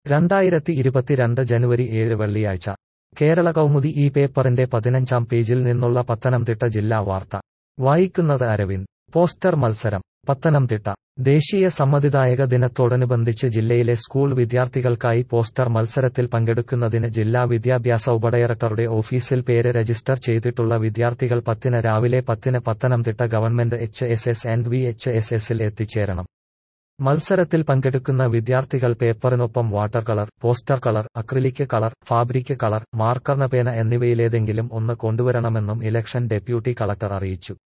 രണ്ടായിരത്തി ഇരുപത്തിരണ്ട് ജനുവരി ഏഴ് വെള്ളിയാഴ്ച കേരള കൗമുദി ഈ പേപ്പറിന്റെ പതിനഞ്ചാം പേജിൽ നിന്നുള്ള പത്തനംതിട്ട ജില്ലാ വാർത്ത വായിക്കുന്നത് അരവിന്ദ് പോസ്റ്റർ മത്സരം പത്തനംതിട്ട ദേശീയ സമ്മതിദായക ദിനത്തോടനുബന്ധിച്ച് ജില്ലയിലെ സ്കൂൾ വിദ്യാർത്ഥികൾക്കായി പോസ്റ്റർ മത്സരത്തിൽ പങ്കെടുക്കുന്നതിന് ജില്ലാ വിദ്യാഭ്യാസ ഉപഡയറക്ടറുടെ ഓഫീസിൽ പേര് രജിസ്റ്റർ ചെയ്തിട്ടുള്ള വിദ്യാർത്ഥികൾ പത്തിന് രാവിലെ പത്തിന് Pathanamthitta government H S S and V H S എസിൽ എത്തിച്ചേരണം മത്സരത്തിൽ പങ്കെടുക്കുന്ന വിദ്യാർത്ഥികൾ പേപ്പറിനൊപ്പം water colour poster colour acrylic colour fabric colour marker പേന എന്നിവയിലേതെങ്കിലും ഒന്ന് കൊണ്ടുവരണമെന്നും ഇലക്ഷൻ ഡെപ്യൂട്ടി കളക്ടർ അറിയിച്ചു